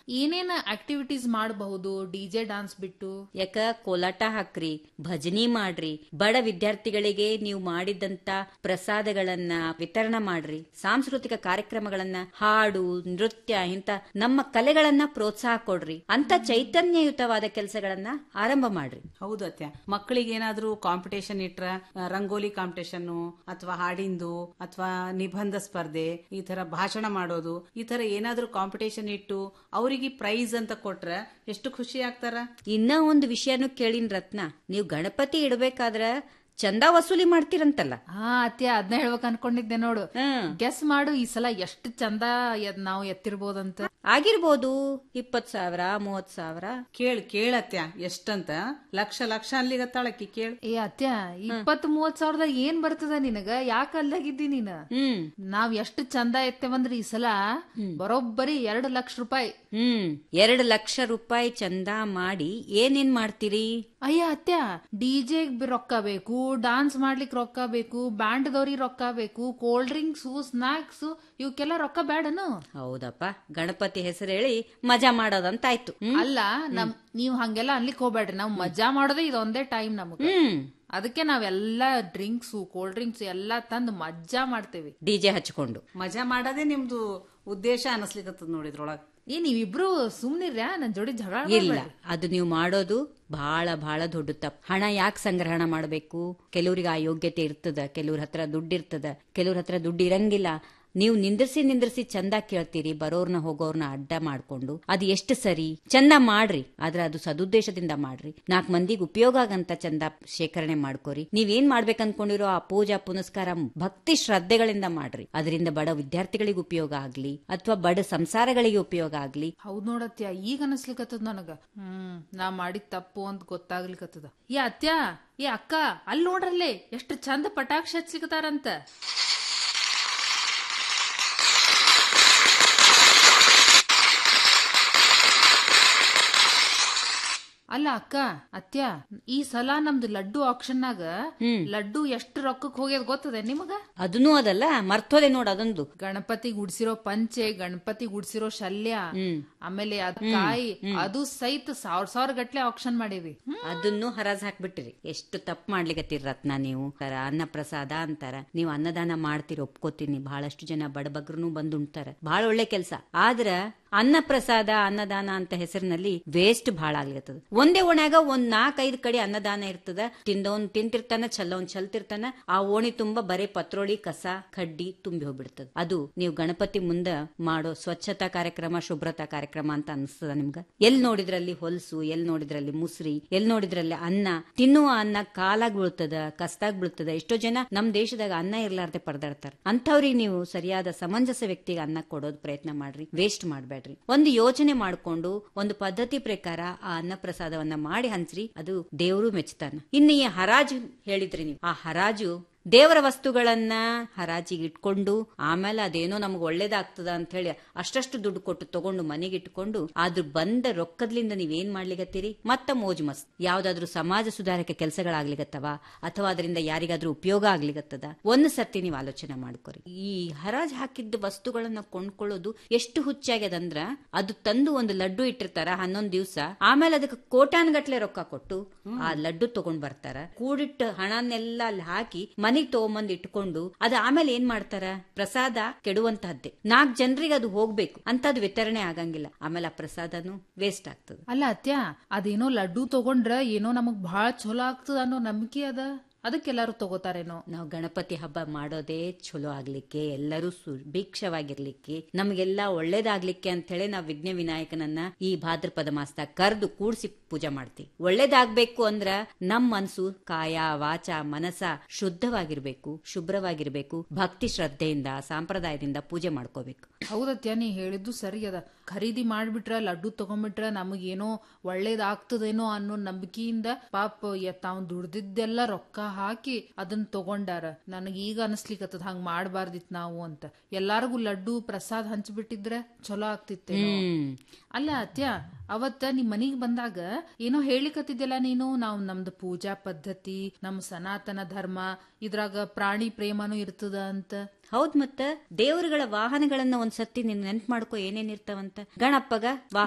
ಏನೇನ ಆಕ್ಟಿವಿಟೀಸ್ ಮಾಡಬಹುದು DJ dance ಬಿಟ್ಟು ಯಾಕ ಕೋಲಾಟ ಹಾಕ್ರಿ ಭಜನಿ ಮಾಡ್ರಿ ಬಡ ವಿದ್ಯಾರ್ಥಿಗಳಿಗೆ ನೀವು ಮಾಡಿದಂತ ಪ್ರಸಾದಗಳನ್ನ ವಿತರಣೆ ಮಾಡ್ರಿ ಸಾಂಸ್ಕೃತಿಕ ಕಾರ್ಯಕ್ರಮಗಳನ್ನ ಹಾಡು ನೃತ್ಯ ಇಂತ ನಮ್ಮ ಕಲೆಗಳನ್ನ ಪ್ರೋತ್ಸಾಹ ಕೊಡ್ರಿ ಅಂತ ಚೈತನ್ಯಯುತವಾದ ಕೆಲಸಗಳನ್ನ ಆರಂಭ ಮಾಡ್ರಿ ಹೌದು ಅತ್ಯ ಮಕ್ಕಳಿಗೆ ಏನಾದ್ರೂ ಕಾಂಪಿಟೇಷನ್ ಇಟ್ರ ಆ, ರಂಗೋಲಿ ಕಾಂಪಿಟೇಷನ್ ಅಥವಾ ಹಾಡಿಂದು ಅಥವಾ ನಿಬಂಧ ಸ್ಪರ್ಧೆ ಈ ತರ ಭಾಷಣ ಮಾಡೋದು ಈ ತರ ಏನಾದ್ರೂ ಕಾಂಪಿಟೇಷನ್ ಇಟ್ಟು ಅವರಿಗೆ ಪ್ರೈಸ್ ಅಂತ ಕೊಟ್ರ ಎಷ್ಟು ಖುಷಿ ಆಗ್ತಾರ ಇನ್ನ ಒಂದು ವಿಷಯನೂ ಕೇಳಿನ್ ರತ್ನ ನೀವು ಗಣಪತಿ ಇಡ್ಬೇಕಾದ್ರ ಚಂದ ವಸೂಲಿ ಮಾಡ್ತೀರಂತಲ್ಲ ಹಾ ಅತ್ಯ ಅದನ್ನ ಹೇಳ್ಬೇಕು ಅನ್ಕೊಂಡಿದ್ದೆ ನೋಡು ಹ್ಮ್ ಗೆಸ್ ಮಾಡು ಈ ಸಲ ಎಷ್ಟು ಚಂದ ಎದ್- ನಾವು ಎತ್ತಿರ್ಬೋದಂತ ಆಗಿರ್ಬೋದು ಇಪ್ಪತ್ ಸಾವಿರ ಮೂವತ್ ಸಾವಿರ ಕೇಳ್ ಕೇಳತ್ಯ ಎಷ್ಟಂತ ಲಕ್ಷ ಲಕ್ಷ ಅಲ್ಲಿಗತ್ತಾಳಕ್ಕಿ ಕೇಳ್ ಏ ಅತ್ಯ ಇಪ್ಪತ್ ಮೂವತ್ ಸಾವಿರದಾಗ ಏನ್ ಬರ್ತದ ನಿನಗ ಯಾಕ ಅಲ್ಲಾಗಿದ್ದಿ ನೀನ ಹ್ಮ್ ನಾವ್ ಎಷ್ಟು ಚಂದ ಎತ್ತೇವಂದ್ರ ಈ ಸಲ ಬರೋಬ್ಬರಿ ಎರಡು ಲಕ್ಷ ರೂಪಾಯಿ ಹ್ಮ್ ಎರಡ್ ಲಕ್ಷ ರೂಪಾಯಿ ಚಂದ ಮಾಡಿ ಏನೇನ್ ಮಾಡ್ತೀರಿ ಅಯ್ಯ ಅತ್ಯ ಡಿಜೆಗ್ ರೊಕ್ಕ ಬೇಕು ಡಾನ್ಸ್ ಮಾಡ್ಲಿಕ್ ರೊಕ್ಕ ಬೇಕು ಬ್ಯಾಂಡ್ದವ್ರಿಗೆ ರೊಕ್ಕ ಬೇಕು ಕೋಲ್ಡ್ ಡ್ರಿಂಕ್ಸ್ ಸ್ನಾಕ್ಸ್ ಇವಕ್ಕೆಲ್ಲ ರೊಕ್ಕ ಬೇಡನು ಹೌದಪ್ಪ ಗಣಪತಿ ಹೆಸರು ಹೇಳಿ ಮಜಾ ಮಾಡೋದಂತಾಯ್ತು ಹ್ಮ್ ಅಲ್ಲ ನಮ್ ನೀವ್ ಹಂಗೆಲ್ಲ ಅನ್ಲಿಕ್ ಹೋಗ್ಬೇಡ್ರಿ ನಾವ್ ಮಜಾ ಮಾಡೋದೇ ಇದೊಂದೇ ಟೈಮ್ ನಮಗ ಹ್ಮ್ ಅದಕ್ಕೆ ನಾವೆಲ್ಲ ಡ್ರಿಂಕ್ಸ್ ಕೋಲ್ಡ್ ಡ್ರಿಂಕ್ಸ್ ಎಲ್ಲಾ ತಂದು ಮಜಾ ಮಾಡ್ತೇವಿ ಡಿಜೆ ಹಚ್ಕೊಂಡು ಮಜಾ ಮಾಡೋದೇ ನಿಮ್ದು ಉದ್ದೇಶ ಅನಸ್ಲಿಕತ್ತದ ನೋಡಿದ್ರೊಳಗ ಏ ನೀವಿಬ್ರು ಸುಮ್ನಿರ್ಯಾ ನನ್ ಜೋಡಿ ಜಗಳ ಇಲ್ಲ ಮಾಡ್ಬೇಡ್ರಿ. ಅದು ನೀವು ಮಾಡೋದು ಬಹಳ ಬಹಳ ದೊಡ್ಡ ತಪ್ಪು ಹಣ ಯಾಕೆ ಸಂಗ್ರಹಣ ಮಾಡಬೇಕು ಕೆಲವ್ರಿಗೆ ಆ ಯೋಗ್ಯತೆ ಇರ್ತದ ಕೆಲವ್ರ ಹತ್ರ ದುಡ್ಡು ಇರ್ತದ ಕೆಲವ್ರ ಹತ್ರ ದುಡ್ಡು ಇರಂಗಿಲ್ಲ ನೀವು ನಿಂದ್ರಿಸಿ ನಿಂದ್ರಿಸಿ ಚಂದ ಕೇಳ್ತೀರಿ ಬರೋರ್ನ ಹೋಗೋರ್ನ ಅಡ್ಡ ಮಾಡ್ಕೊಂಡು ಅದು ಎಷ್ಟು ಸರಿ ಚಂದ ಮಾಡ್ರಿ ಆದ್ರೆ ಅದು ಸದುದ್ದೇಶದಿಂದ ಮಾಡ್ರಿ ನಾಲ್ಕು ಮಂದಿಗೆ ಉಪಯೋಗ ಆಗಂತ ಚಂದ ಶೇಖರಣೆ ಮಾಡ್ಕೋರಿ ನೀವೇನ್ ಮಾಡ್ಬೇಕು ಅನ್ಕೊಂಡಿರೋ ಆ ಪೂಜಾ ಪುನಸ್ಕಾರ ಭಕ್ತಿ ಶ್ರದ್ಧೆಗಳಿಂದ ಮಾಡ್ರಿ ಅದರಿಂದ ಬಡ ವಿದ್ಯಾರ್ಥಿಗಳಿಗೆ ಉಪಯೋಗ ಆಗ್ಲಿ ಅಥವಾ ಬಡ ಸಂಸಾರಗಳಿಗೆ ಉಪಯೋಗ ಆಗ್ಲಿ ಹೌದ್ ನೋಡತ್ಯ ಈಗ ಅನಸ್ಲಿಕತ್ತದ ನನಗ ಹ್ಮ್ ನಾ ಮಾಡಿದ ತಪ್ಪು ಅಂತ ಗೊತ್ತಾಗ್ಲಿಕತ್ತದ ಏ ಅತ್ಯ ಏ ಅಕ್ಕ ಅಲ್ಲಿ ನೋಡ್ರಲ್ಲೇ ಎಷ್ಟು ಚಂದ ಪಟಾಕ್ಷಿ ಹಚ್ಲಿಕತ್ತಾರಂತ ಅಲ್ಲ ಅಕ್ಕ ಅತ್ಯ ಈ ಸಲ ನಮ್ದು ಲಡ್ಡು ಆಕ್ಷನ್ನಾಗ ಲಡ್ಡು ಎಷ್ಟು ರೊಕ್ಕಕ್ ಹೋಗ್ಯದ ಗೊತ್ತದ ನಿಮಗ ಅದನ್ನೂ ಅದಲ್ಲ ಮರ್ತೋದೆ ನೋಡ್ ಅದೊಂದು ಗಣಪತಿ ಗುಡ್ಸಿರೋ ಪಂಚೆ ಗಣಪತಿ ಗುಡ್ಸಿರೋ ಶಲ್ಯ ಆಮೇಲೆ ಅದ್ ಕಾಯಿ ಅದು ಸಹಿತ ಸಾವಿರ ಸಾವಿರ ಗಟ್ಲೆ ಆಕ್ಷನ್ ಮಾಡೀವಿ ಅದನ್ನು ಹರಾಜ್ ಹಾಕ್ಬಿಟ್ಟಿರಿ ಎಷ್ಟು ತಪ್ಪು ಮಾಡ್ಲಿಕತ್ತೀರಿ ರತ್ನ ನೀವು ತರ ಅನ್ನ ಪ್ರಸಾದ ಅಂತಾರ ನೀವು ಅನ್ನದಾನ ಮಾಡ್ತೀರಿ ಒಪ್ಕೋತೀನಿ ಬಹಳಷ್ಟು ಜನ ಬಡಬಗ್ರನು ಬಂದು ಉಣ್ತಾರ ಬಹಳ ಒಳ್ಳೆ ಕೆಲಸ ಆದ್ರ ಅನ್ನ ಪ್ರಸಾದ ಅನ್ನದಾನ ಅಂತ ಹೆಸರಿನಲ್ಲಿ ವೇಸ್ಟ್ ಬಹಳ ಆಗ್ಲಿಕತ್ತದ ಒಂದೇ ಓಣ್ಯಾಗ ಒಂದ್ ನಾಲ್ಕೈದು ಕಡೆ ಅನ್ನದಾನ ಇರ್ತದ ತಿಂದವನ್ ತಿಂತಿರ್ತಾನ ಚಲ್ಲವನ್ ಚಲ್ತಿರ್ತಾನ ಆ ಓಣಿ ತುಂಬಾ ಬರೇ ಪತ್ರೋಳಿ ಕಸ ಕಡ್ಡಿ ತುಂಬಿ ಹೋಗ್ಬಿಡ್ತದ ಅದು ನೀವು ಗಣಪತಿ ಮುಂದ ಮಾಡೋ ಸ್ವಚ್ಛತಾ ಕಾರ್ಯಕ್ರಮ ಶುಭ್ರತಾ ಕಾರ್ಯಕ್ರಮ ಅಂತ ಅನಿಸ್ತದ ನಿಮ್ಗ ಎಲ್ ನೋಡಿದ್ರಲ್ಲಿ ಹೊಲಸು ಎಲ್ ನೋಡಿದ್ರಲ್ಲಿ ಮುಸ್ರಿ ಎಲ್ ನೋಡಿದ್ರಲ್ಲಿ ಅನ್ನ ತಿನ್ನುವ ಅನ್ನ ಕಾಲಾಗ್ ಬೀಳ್ತದ ಕಸ್ತಾಗ್ ಬೀಳ್ತದ ಎಷ್ಟೋ ಜನ ನಮ್ ದೇಶದಾಗ ಅನ್ನ ಇರ್ಲಾರ್ದೆ ಪರದಾಡ್ತಾರ ಅಂಥವ್ರಿಗೆ ನೀವು ಸರಿಯಾದ ಸಮಂಜಸ ವ್ಯಕ್ತಿಗೆ ಅನ್ನ ಕೊಡೋದ್ ಪ್ರಯತ್ನ ಮಾಡ್ರಿ ವೇಸ್ಟ್ ಮಾಡ್ಬೇಡ್ರಿ ಒಂದು ಯೋಚನೆ ಮಾಡ್ಕೊಂಡು ಒಂದು ಪದ್ಧತಿ ಪ್ರಕಾರ ಆ ಅನ್ನ ಪ್ರಸಾದವನ್ನ ಮಾಡಿ ಹಂಚ್ರಿ ಅದು ದೇವರು ಮೆಚ್ಚುತ್ತಾನ ಇನ್ನು ಈ ಹರಾಜು ಹೇಳಿದ್ರಿ ನೀವು ಆ ಹರಾಜು ದೇವರ ವಸ್ತುಗಳನ್ನ ಹರಾಜಿಗೆ ಇಟ್ಕೊಂಡು ಆಮೇಲೆ ಅದೇನೋ ನಮ್ಗೆ ಒಳ್ಳೇದಾಗ್ತದ ಅಂತ ಹೇಳಿ ಅಷ್ಟಷ್ಟು ದುಡ್ಡು ಕೊಟ್ಟು ತಗೊಂಡು ಮನೆಗೆ ಇಟ್ಕೊಂಡು ಅದ್ರ ಬಂದ ರೊಕ್ಕದ್ಲಿಂದ ನೀವೇನ್ ಮಾಡ್ಲಿಕತ್ತೀರಿ ಮತ್ತ ಮೋಜು ಮಸ್ತ್ ಯಾವ್ದಾದ್ರು ಸಮಾಜ ಸುಧಾರಕ ಕೆಲಸಗಳಾಗ್ಲಿಕತ್ತವ ಅಥವಾ ಅದರಿಂದ ಯಾರಿಗಾದ್ರೂ ಉಪಯೋಗ ಆಗ್ಲಿಕತ್ತದ ಒಂದು ಸರ್ತಿ ನೀವು ಆಲೋಚನೆ ಮಾಡ್ಕೊರಿ ಈ ಹರಾಜ್ ಹಾಕಿದ್ದ ವಸ್ತುಗಳನ್ನ ಕೊಂಡ್ಕೊಳ್ಳೋದು ಎಷ್ಟು ಹುಚ್ಚಾಗ್ಯದಂದ್ರ ಅದು ತಂದು ಒಂದು ಲಡ್ಡು ಇಟ್ಟಿರ್ತಾರ ಹನ್ನೊಂದ್ ದಿವ್ಸ ಆಮೇಲೆ ಅದಕ್ಕೆ ಕೋಟಾನ್ ಗಟ್ಲೆ ರೊಕ್ಕ ಕೊಟ್ಟು ಆ ಲಡ್ಡು ತಗೊಂಡ್ ಬರ್ತಾರ ಕೂಡಿಟ್ಟ ಹಣನೆಲ್ಲ ಅಲ್ಲಿ ಹಾಕಿ ಮನೆಗ್ ತಗೊಂಬಂದ್ ಇಟ್ಕೊಂಡು ಅದು ಆಮೇಲೆ ಏನ್ ಮಾಡ್ತಾರ ಪ್ರಸಾದ ಕೆಡುವಂತಹದ್ದೇ ನಾಲ್ಕ್ ಜನರಿಗೆ ಅದು ಹೋಗ್ಬೇಕು ಅಂತದ್ ವಿತರಣೆ ಆಗಂಗಿಲ್ಲ ಆಮೇಲೆ ಆ ಪ್ರಸಾದನು ವೇಸ್ಟ್ ಆಗ್ತದೆ ಅಲ್ಲ ಅತ್ಯ ಅದೇನೋ ಲಡ್ಡು ತಗೊಂಡ್ರ ಏನೋ ನಮಗ್ ಬಹಳ ಚಲೋ ಆಗ್ತದ ಅನ್ನೋ ನಂಬಿಕೆ ಅದ ಅದಕ್ಕೆಲ್ಲಾರು ತಗೋತಾರೇನೋ ನಾವು ಗಣಪತಿ ಹಬ್ಬ ಮಾಡೋದೇ ಚಲೋ ಆಗ್ಲಿಕ್ಕೆ ಎಲ್ಲರೂ ಸುಭಿಕ್ಷವಾಗಿರ್ಲಿಕ್ಕೆ ನಮ್ಗೆಲ್ಲ ಒಳ್ಳೇದಾಗ್ಲಿಕ್ಕೆ ಅಂತ ಹೇಳಿ ನಾವು ವಿಘ್ನ ವಿನಾಯಕನನ್ನ ಈ ಭಾದ್ರಪದ ಮಾಸದಾಗ ಕರೆದು ಕೂಡ್ಸಿ ಪೂಜೆ ಮಾಡ್ತೀವಿ ಒಳ್ಳೇದಾಗ್ಬೇಕು ಅಂದ್ರ ನಮ್ ಮನ್ಸು ಕಾಯ ವಾಚ ಮನಸ ಶುದ್ಧವಾಗಿರ್ಬೇಕು ಶುಭ್ರವಾಗಿರ್ಬೇಕು ಭಕ್ತಿ ಶ್ರದ್ಧೆಯಿಂದ ಸಾಂಪ್ರದಾಯದಿಂದ ಪೂಜೆ ಮಾಡ್ಕೋಬೇಕು ಹೌದತ್ಯ ನೀ ಹೇಳಿದ್ದು ಸರಿ ಅದ ಖರೀದಿ ಮಾಡ್ಬಿಟ್ರ ಲಡ್ಡು ತಗೊಂಡ್ಬಿಟ್ರ ನಮಗೇನೋ ಒಳ್ಳೇದಾಗ್ತದೇನೋ ಅನ್ನೋ ನಂಬಿಕೆಯಿಂದ ಪಾಪ ಯ- ತಾವ್ ದುಡ್ದಿದ್ದೆಲ್ಲ ರೊಕ್ಕ ಹಾಕಿ ಅದನ್ನ ತಗೊಂಡಾರ ನನಗ್ ಈಗ ಅನಸ್ಲಿಕತ್ತದ ಹಂಗ್ ಮಾಡ್ಬಾರ್ದಿತ್ ನಾವು ಅಂತ ಎಲ್ಲಾರ್ಗು ಲಡ್ಡು ಪ್ರಸಾದ್ ಹಂಚ್ಬಿಟ್ಟಿದ್ರೆ ಚಲೋ ಆಗ್ತಿತ್ತೇನೋ ಹ್ಮ್ ಅಲ್ಲ ಅತ್ಯ ಅವತ್ತ ನಿಮ್ ಮನಿಗ್ ಬಂದಾಗ ಏನೋ ಹೇಳಿಕತ್ತಿದ್ಯಲ್ಲ ನೀನು ನಾವ್ ನಮ್ದು ಪೂಜಾ ಪದ್ಧತಿ ನಮ್ ಸನಾತನ ಧರ್ಮ ಇದ್ರಾಗ ಪ್ರಾಣಿ ಪ್ರೇಮನೂ ಇರ್ತದ ಅಂತ ಹೌದ್ ಮತ್ತ ದೇವರುಗಳ ವಾಹನಗಳನ್ನ ಒಂದ್ಸತಿ ನೀನ್ ನೆನ್ಪ್ ಮಾಡ್ಕೋ ಏನೇನ್ ಇರ್ತಾವಂತ ಗಣಪ್ಪಗ